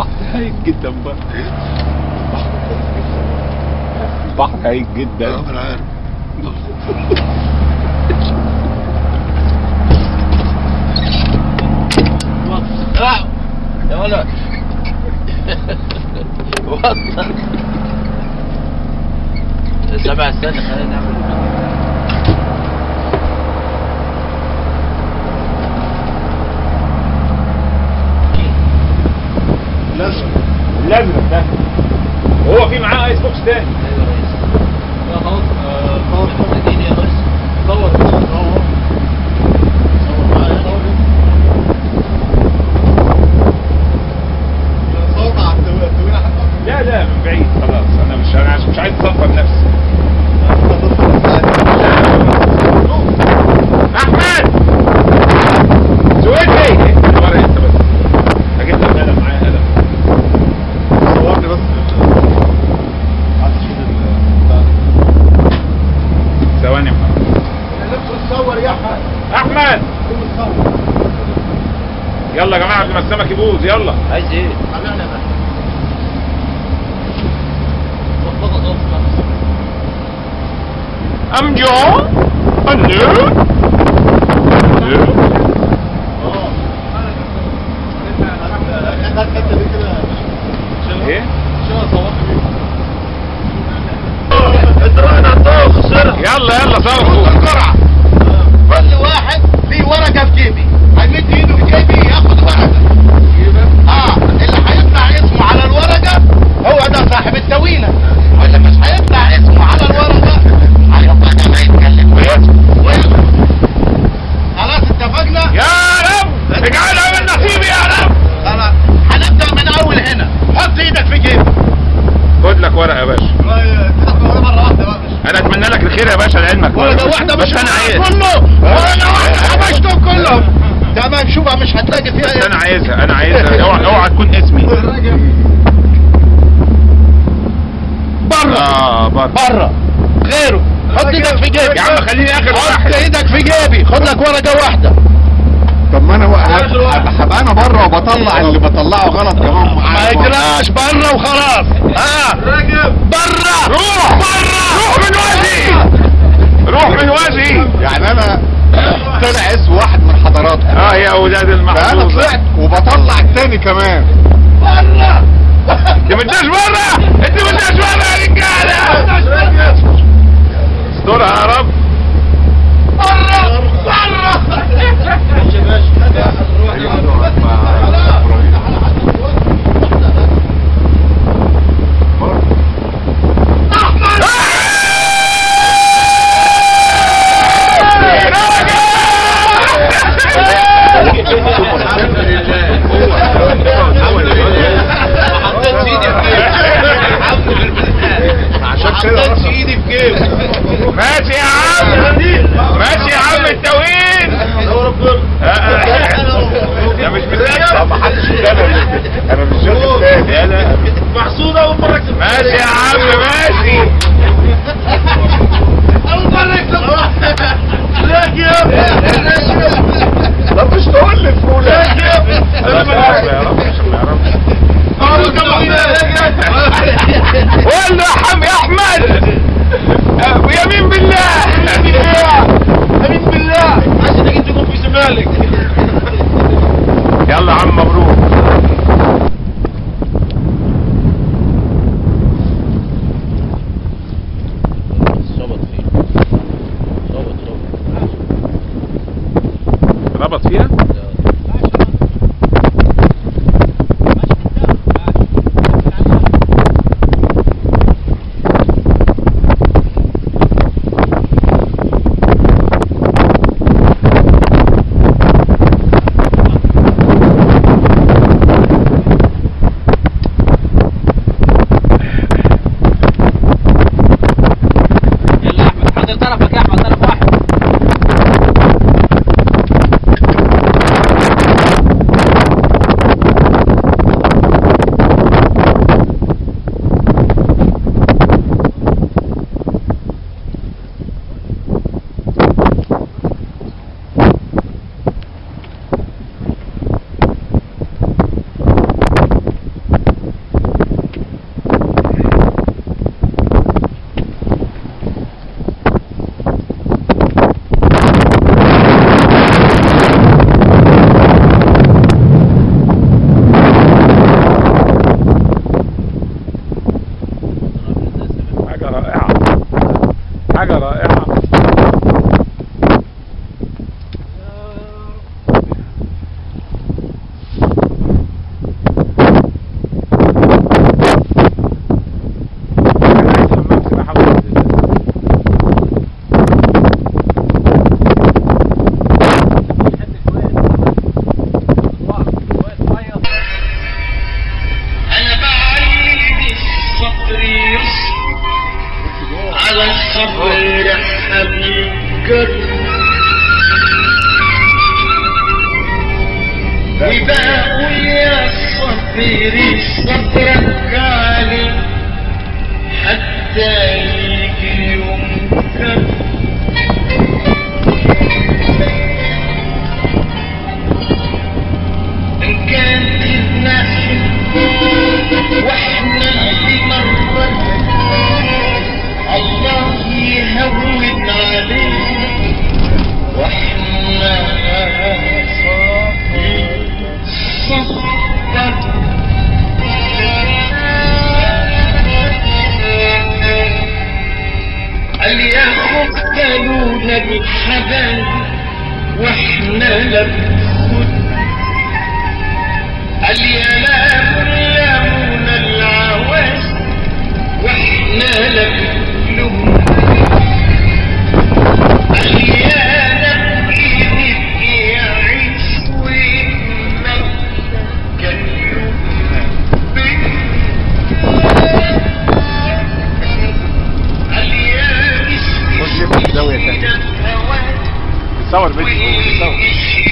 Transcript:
هايل جدا بقى بحر هايل جدا اه انا عارف لا يا ولد وطن سبع سنة خلينا نعمل لازم لازم ده وهو في معاه ايس بوكس تاني ايوه يا ريس لا خلاص آه، صور اديني يا ريس صور صور صور معايا صور مع التوينة حتى لا لا من بعيد خلاص انا مش انا عش- مش عايز اصفر نفسي احمد سويدي ورا انت بس هجيب لك قلم معايا قلم صورني بس عايز اشوف ال- بتاع ده. ثواني يا محمد لازم تصور يا احمد احمد تصور يلا يا جماعه قبل ما السمك يبوظ يلا عايز ايه؟ عملنا بقى بطلت خالص بقى. ام جو الو الو اه انا الحته دي كده شيلها. ايه شيلها صورت ادرانا طوخ سرعة يلا يلا صرفوا القرعة كل واحد ليه ورقة في جيبي هيمد ايده في جيبي ياخد ورقة اه اللي هيطلع اسمه على الورقة هو ده صاحب التوينة واللي مش هيطلع اسمه على الورقة هيبقى ده ما يتكلم ويسكت خلاص اتفقنا؟ يا رب اجعلها من نصيبي يا رب خلاص هنبدأ من أول هنا حط ايدك في جيبك خد لك ورقه يا باشا والله تفتح مرة واحدة بقى مش انا اتمنى لك الخير يا باشا لعلمك ورقة واحدة بس مش انا عايز كله ورقة واحدة حبشتهم كلهم تمام شوفها مش هتلاقي فيها بس انا عايزها انا عايزها اوعى اوعى تكون اسمي بره اه بره بره غيره حط ايدك في جيبي يا عم خليني اخر حط واحد ايدك في جيبي خد لك ورقة واحدة طب ما انا هبقى هبقى انا بره وبطلع اللي بطلعه غلط كمان ما معايا يجراش بره وخلاص ها بره روح بره روح من وجهي روح من وجهي يعني انا طلع اسم واحد من حضراتكم اه يا اولاد فانا المحظوظه طلعت وبطلع التاني كمان بره انت ما انتش بره انت ما انتش بره يا رجاله استرها يا رب بره بره ماشي ماشي الحمد لله على الصبر حبيبك وبقول يا صبري صبرك علي حتى يجي يومك إن كان كدنا واحنا اللي مرت الله يهون علينا واحنا صافي صفر قال ياخد بالونا بالحبايب واحنا لبخد قال يا لام لامون العواز واحنا لبلهم قال يا نبكي نبكي يعيش ويتمنى كان قال يا خد لي بقى زاوية تانية. مسكين الهوى صور فيديو صور